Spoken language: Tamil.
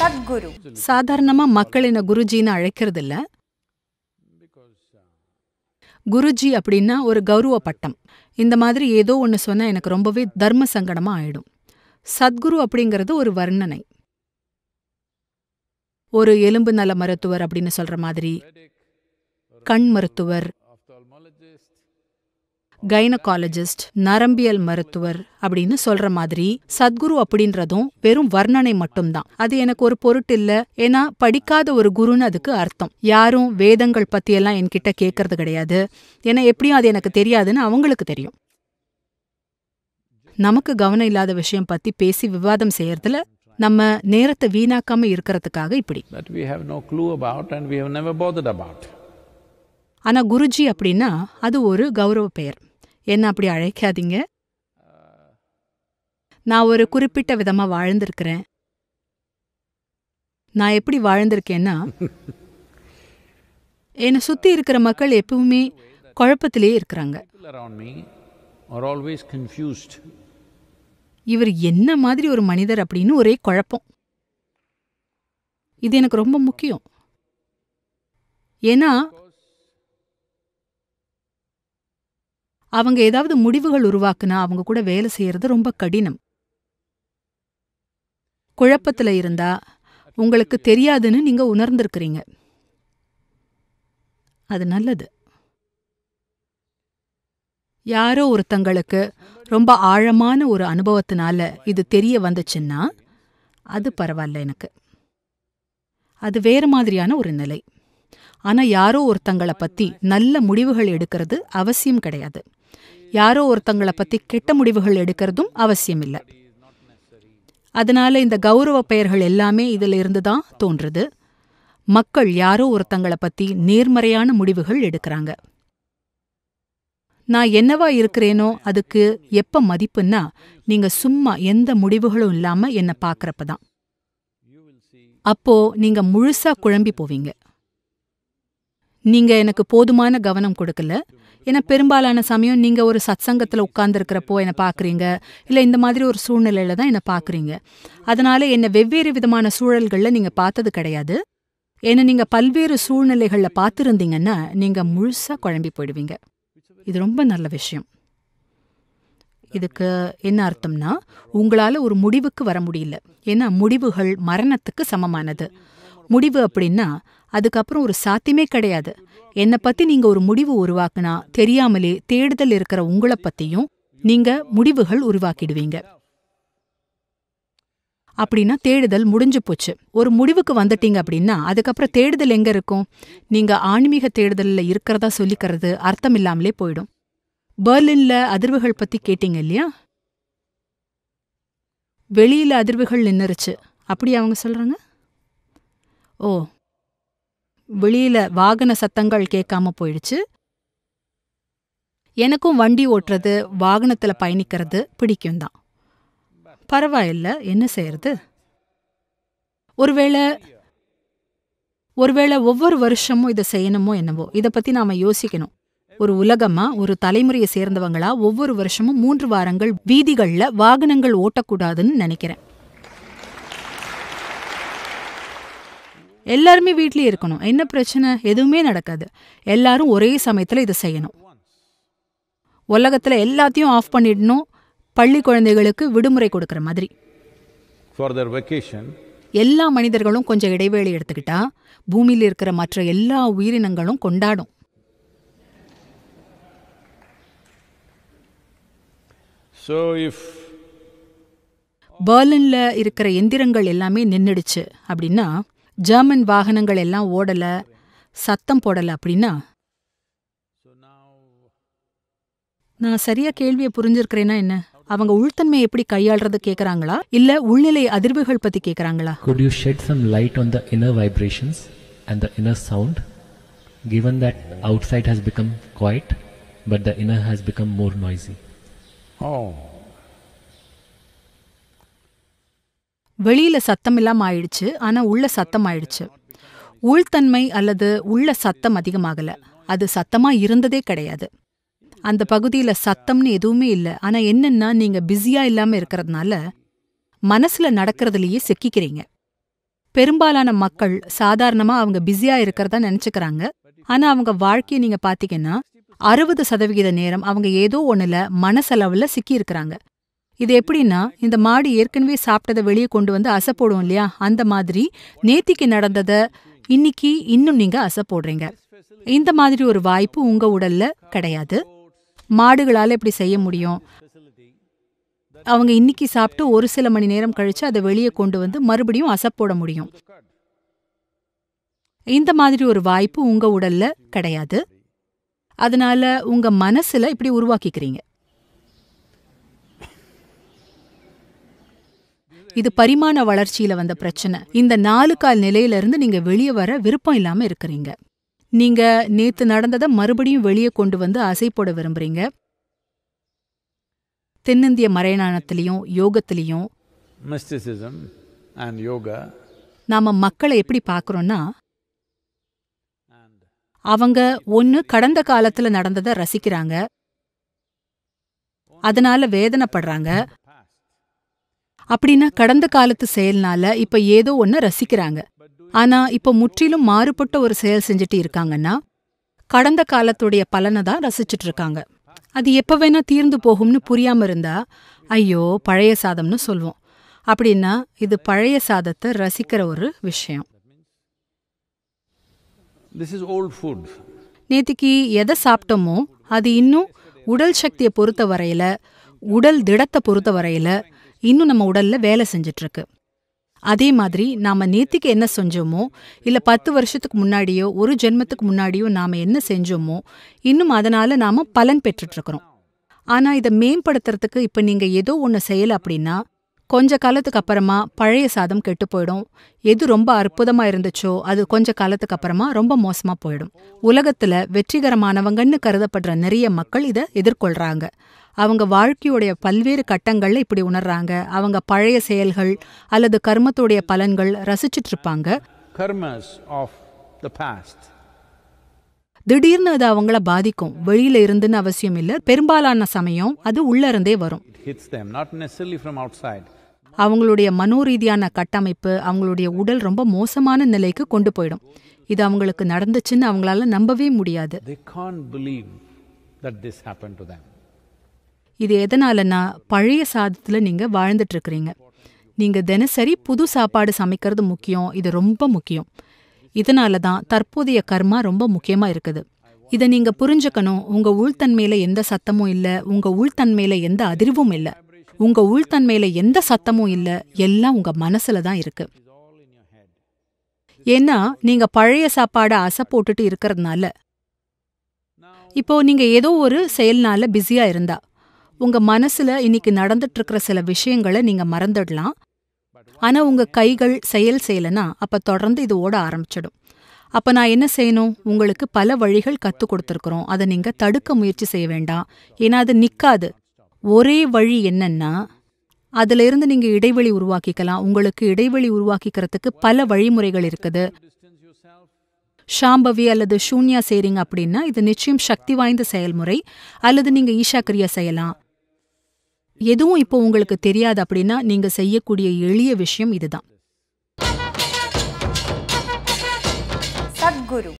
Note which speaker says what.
Speaker 1: சத்குரு
Speaker 2: சாதாரணமா மக்கள் என்ன குருஜின்னு அழைக்கிறது இல்ல குருஜி அப்படின்னா ஒரு கௌரவ பட்டம் இந்த மாதிரி ஏதோ ஒன்று சொன்னா எனக்கு ரொம்பவே தர்ம சங்கடமா ஆயிடும் சத்குரு அப்படிங்கிறது ஒரு வர்ணனை ஒரு எலும்பு நல மருத்துவர் அப்படின்னு சொல்ற மாதிரி கண் மருத்துவர் கைனகாலஜிஸ்ட் நரம்பியல் மருத்துவர் அப்படின்னு சொல்ற மாதிரி சத்குரு அப்படின்றதும் வெறும் வர்ணனை மட்டும்தான் அது எனக்கு ஒரு பொருட்டு இல்ல ஏன்னா படிக்காத ஒரு குருன்னு அதுக்கு அர்த்தம் யாரும் வேதங்கள் பத்தியெல்லாம் என்கிட்ட கேட்கறது கிடையாது ஏன்னா எப்படியும் அது எனக்கு தெரியாதுன்னு அவங்களுக்கு தெரியும் நமக்கு கவனம் இல்லாத விஷயம் பத்தி பேசி விவாதம் செய்யறதுல நம்ம நேரத்தை வீணாக்காம இருக்கிறதுக்காக இப்படி
Speaker 3: that we have no clue about and we have never bothered about.
Speaker 2: ஆனா குருஜி அப்படின்னா அது ஒரு கௌரவ பெயர் என்ன அப்படி அழைக்காதீங்க நான் ஒரு குறிப்பிட்ட விதமா வாழ்ந்திருக்கிறேன் நான் எப்படி வாழ்ந்திருக்கேன்னா என்னை சுத்தி இருக்கிற மக்கள் எப்பவுமே குழப்பத்திலேயே இருக்கிறாங்க
Speaker 3: People around me are always confused.
Speaker 2: இவர் என்ன மாதிரி ஒரு மனிதர் அப்படின்னு ஒரே குழப்பம் இது எனக்கு ரொம்ப முக்கியம் ஏன்னா அவங்க ஏதாவது முடிவுகள் உருவாக்குனா அவங்க கூட வேலை செய்யறது ரொம்ப கடினம் குழப்பத்துல இருந்தா உங்களுக்கு தெரியாதுன்னு நீங்க உணர்ந்திருக்கிறீங்க அது நல்லது யாரோ ஒருத்தங்களுக்கு ரொம்ப ஆழமான ஒரு அனுபவத்தினால இது தெரிய வந்துச்சுன்னா அது பரவாயில்ல எனக்கு அது வேற மாதிரியான ஒரு நிலை ஆனா யாரோ ஒருத்தங்கள பத்தி நல்ல முடிவுகள் எடுக்கிறது அவசியம் கிடையாது யாரோ ஒருத்தங்கள பத்தி கெட்ட முடிவுகள் எடுக்கிறதும் அவசியம் இல்லை அதனால இந்த கௌரவ பெயர்கள் எல்லாமே இதுல இருந்து தான் தோன்றுது மக்கள் யாரோ ஒருத்தங்கள பத்தி நேர்மறையான முடிவுகள் எடுக்கிறாங்க நான் என்னவா இருக்கிறேனோ அதுக்கு எப்ப மதிப்புன்னா நீங்க சும்மா எந்த முடிவுகளும் இல்லாம என்ன பாக்குறப்ப தான் அப்போ நீங்க முழுசா குழம்பி போவீங்க நீங்க எனக்கு போதுமான கவனம் கொடுக்கல ஏன்னா பெரும்பாலான சமயம் நீங்க ஒரு சத்சங்கத்துல உட்கார்ந்துருக்கிறப்போ என்ன பாக்குறீங்க இல்ல இந்த மாதிரி ஒரு சூழ்நிலையில தான் என்ன பாக்குறீங்க அதனால என்ன வெவ்வேறு விதமான சூழல்கள்ல நீங்க பார்த்தது கிடையாது ஏன்னா நீங்க பல்வேறு சூழ்நிலைகள்ல பார்த்திருந்தீங்கன்னா நீங்க முழுசா குழம்பி போயிடுவீங்க இது ரொம்ப நல்ல விஷயம் இதுக்கு என்ன அர்த்தம்னா உங்களால ஒரு முடிவுக்கு வர முடியல ஏன்னா முடிவுகள் மரணத்துக்கு சமமானது முடிவு அப்படின்னா அதுக்கப்புறம் ஒரு சாத்தியமே கிடையாது என்னை பத்தி நீங்க ஒரு முடிவு உருவாக்குனா தெரியாமலே தேடுதல் இருக்கிற உங்களை பத்தியும் நீங்க முடிவுகள் உருவாக்கிடுவீங்க அப்படின்னா தேடுதல் முடிஞ்சு போச்சு ஒரு முடிவுக்கு வந்துட்டீங்க அப்படின்னா அதுக்கப்புறம் தேடுதல் எங்க இருக்கும் நீங்க ஆன்மீக தேடுதல்ல இருக்கிறதா சொல்லிக்கிறது அர்த்தம் இல்லாமலே போயிடும் பெர்லின்ல அதிர்வுகள் பத்தி கேட்டீங்க இல்லையா வெளியில அதிர்வுகள் நின்னுருச்சு அப்படி அவங்க சொல்றாங்க ஓ வெளியில வாகன சத்தங்கள் கேட்காம போயிடுச்சு எனக்கும் வண்டி ஓட்டுறது வாகனத்துல பயணிக்கிறது பிடிக்கும் தான் பரவாயில்ல என்ன செய்யறது ஒருவேளை ஒருவேளை ஒவ்வொரு வருஷமும் இதை செய்யணுமோ என்னவோ இதை பத்தி நாம யோசிக்கணும் ஒரு உலகமா ஒரு தலைமுறையை சேர்ந்தவங்களா ஒவ்வொரு வருஷமும் மூன்று வாரங்கள் வீதிகள்ல வாகனங்கள் ஓட்டக்கூடாதுன்னு நினைக்கிறேன் எல்லாருமே வீட்லயே இருக்கணும் என்ன பிரச்சனை எதுவுமே நடக்காது எல்லாரும் ஒரே சமயத்துல இதை செய்யணும் உலகத்துல எல்லாத்தையும் ஆஃப் பண்ணிடணும் பள்ளி குழந்தைகளுக்கு விடுமுறை கொடுக்கற மாதிரி
Speaker 3: For their vacation,
Speaker 2: எல்லா மனிதர்களும் கொஞ்சம் இடைவேளை எடுத்துக்கிட்டா பூமியில இருக்கிற மற்ற எல்லா உயிரினங்களும் கொண்டாடும்
Speaker 3: so if
Speaker 2: பெர்லின்ல இருக்கிற எந்திரங்கள் எல்லாமே நின்னுடுச்சு அப்படின்னா ஜெர்மன் வாகனங்கள் எல்லாம் ஓடல சத்தம் போடல அப்படின்னா நான் சரியா கேள்வியை புரிஞ்சிருக்கிறேன்னா என்ன அவங்க உள்தன்மையை எப்படி கையாள்றது கேக்குறாங்களா இல்ல உள்நிலை அதிர்வுகள் பத்தி கேக்குறாங்களா
Speaker 4: Could you shed some light on the inner vibrations and the inner sound, given that outside has become quiet, but the inner has become more noisy?
Speaker 3: oh
Speaker 2: வெளியில சத்தம் இல்லாம ஆயிடுச்சு ஆனா உள்ள சத்தம் ஆயிடுச்சு உள்தன்மை அல்லது உள்ள சத்தம் அதிகமாகல அது சத்தமா இருந்ததே கிடையாது அந்த பகுதியில சத்தம்னு எதுவுமே இல்ல ஆனா என்னன்னா நீங்க பிஸியா இல்லாம இருக்கிறதுனால மனசுல நடக்கிறதுலயே சிக்கிக்கிறீங்க பெரும்பாலான மக்கள் சாதாரணமா அவங்க பிஸியா இருக்கிறதா நினைச்சுக்கிறாங்க ஆனா அவங்க வாழ்க்கையை நீங்க பாத்தீங்கன்னா அறுபது சதவிகித நேரம் அவங்க ஏதோ ஒண்ணுல மனசளவுல சிக்கி இருக்கிறாங்க இது எப்படின்னா இந்த மாடு ஏற்கனவே சாப்பிட்டதை வெளியே கொண்டு வந்து அசை போடும் இல்லையா அந்த மாதிரி நேத்திக்கு நடந்தத இன்னைக்கு இன்னும் நீங்க அசை போடுறீங்க இந்த மாதிரி ஒரு வாய்ப்பு உங்க உடல்ல கிடையாது மாடுகளால இப்படி செய்ய முடியும் அவங்க இன்னைக்கு சாப்பிட்டு ஒரு சில மணி நேரம் கழிச்சு அதை வெளியே கொண்டு வந்து மறுபடியும் அசை போட முடியும் இந்த மாதிரி ஒரு வாய்ப்பு உங்க உடல்ல கிடையாது அதனால உங்க மனசுல இப்படி உருவாக்கிக்கிறீங்க இது பரிமாண வளர்ச்சியில வந்த பிரச்சனை இந்த நாலு கால் நிலையில இருந்து நீங்க வெளியே வர விருப்பம் இல்லாம இருக்கிறீங்க நீங்க நேத்து நடந்ததை மறுபடியும் வெளியே கொண்டு வந்து அசை போட விரும்புறீங்க தென்னிந்திய மறைநாணத்திலையும் யோகத்திலையும்
Speaker 3: mysticism and yoga
Speaker 2: நாம மக்களை எப்படி பார்க்கறோம்னா
Speaker 3: and
Speaker 2: அவங்க ஒன்னு கடந்த காலத்துல நடந்ததை ரசிக்கிறாங்க அதனால வேதனைப்படுறாங்க அப்படின்னா கடந்த காலத்து செயல்னால இப்ப ஏதோ ஒன்னு ரசிக்கிறாங்க ஆனா இப்ப முற்றிலும் மாறுபட்ட ஒரு செயல் செஞ்சுட்டு இருக்காங்கன்னா கடந்த காலத்துடைய பலனை தான் ரசிச்சுட்டு இருக்காங்க அது எப்ப வேணா தீர்ந்து போகும்னு புரியாம இருந்தா ஐயோ பழைய சாதம்னு சொல்வோம் அப்படின்னா இது பழைய சாதத்தை ரசிக்கிற ஒரு விஷயம்
Speaker 3: this is old food.
Speaker 2: நேத்திக்கு எதை சாப்பிட்டோமோ அது இன்னும் உடல் சக்தியை பொறுத்த வரையில உடல் திடத்தை பொறுத்த வரையில இன்னும் நம்ம உடல்ல வேலை செஞ்சுட்டு இருக்கு அதே மாதிரி நாம நேத்திக்கு என்ன செஞ்சோமோ இல்ல பத்து வருஷத்துக்கு முன்னாடியோ ஒரு ஜென்மத்துக்கு முன்னாடியோ நாம என்ன செஞ்சோமோ இன்னும் அதனால நாம பலன் பெற்றுட்டு இருக்கிறோம் ஆனா இதை மேம்படுத்துறதுக்கு இப்ப நீங்க ஏதோ ஒன்னு செய்யல அப்படின்னா கொஞ்ச காலத்துக்கு அப்புறமா பழைய சாதம் கெட்டு போயிடும் எது ரொம்ப அற்புதமா இருந்துச்சோ அது கொஞ்ச காலத்துக்கு அப்புறமா ரொம்ப மோசமா போயிடும் உலகத்துல வெற்றிகரமானவங்கன்னு கருதப்படுற நிறைய மக்கள் இதை எதிர்கொள்றாங்க அவங்க வாழ்க்கையுடைய பல்வேறு கட்டங்கள்ல இப்படி உணர்றாங்க அவங்க பழைய செயல்கள் அல்லது கர்மத்துடைய பலன்கள் ரசிச்சிட்டு இருப்பாங்க
Speaker 3: Karmas of the past.
Speaker 2: திடீர்னு அது அவங்கள பாதிக்கும் வெளியில இருந்துன்னு அவசியம் இல்ல பெரும்பாலான சமயம் அது உள்ள இருந்தே வரும்
Speaker 3: It hits them, not necessarily from outside.
Speaker 2: அவங்களுடைய மனோரீதியான கட்டமைப்பு அவங்களுடைய உடல் ரொம்ப மோசமான நிலைக்கு கொண்டு போயிடும் இது அவங்களுக்கு நடந்துச்சுன்னு அவங்களால நம்பவே முடியாது
Speaker 3: They can't believe that this happened to them.
Speaker 2: இது எதனாலனா பழைய சாதத்துல நீங்க வாழ்ந்துட்டு இருக்கிறீங்க நீங்க தினசரி புது சாப்பாடு சமைக்கிறது முக்கியம் இது ரொம்ப முக்கியம் இதனால தான் தற்போதைய கர்மா ரொம்ப முக்கியமா இருக்குது இதை நீங்க புரிஞ்சுக்கணும் உங்க உள்தன்மையில எந்த சத்தமும் இல்ல உங்க உள்தன்மையில எந்த அதிர்வும் இல்ல உங்க உள்தன்மையில எந்த சத்தமும் இல்ல எல்லாம் உங்க மனசுல தான் இருக்கு ஏன்னா நீங்க பழைய சாப்பாடை அசை போட்டுட்டு இருக்கிறதுனால இப்போ நீங்க ஏதோ ஒரு செயல்னால பிஸியா இருந்தா உங்க மனசுல இன்னைக்கு நடந்துட்டு இருக்கிற சில விஷயங்களை நீங்க மறந்துடலாம் ஆனா உங்க கைகள் செயல் செய்யலனா அப்ப தொடர்ந்து இது ஓட ஆரம்பிச்சிடும் அப்ப நான் என்ன செய்யணும் உங்களுக்கு பல வழிகள் கத்து கொடுத்துருக்குறோம் அதை நீங்க தடுக்க முயற்சி செய்ய வேண்டாம் ஏன்னா அது நிக்காது ஒரே வழி என்னன்னா அதுல இருந்து நீங்க இடைவெளி உருவாக்கிக்கலாம் உங்களுக்கு இடைவெளி உருவாக்கிக்கிறதுக்கு பல வழிமுறைகள் இருக்குது ஷாம்பவி அல்லது ஷூன்யா செய்றீங்க அப்படின்னா இது நிச்சயம் சக்தி வாய்ந்த செயல்முறை அல்லது நீங்க ஈஷா கிரியா செய்யலாம் எதுவும் இப்போ உங்களுக்கு தெரியாது அப்படின்னா நீங்க செய்யக்கூடிய எளிய விஷயம் இதுதான்
Speaker 1: சத்குரு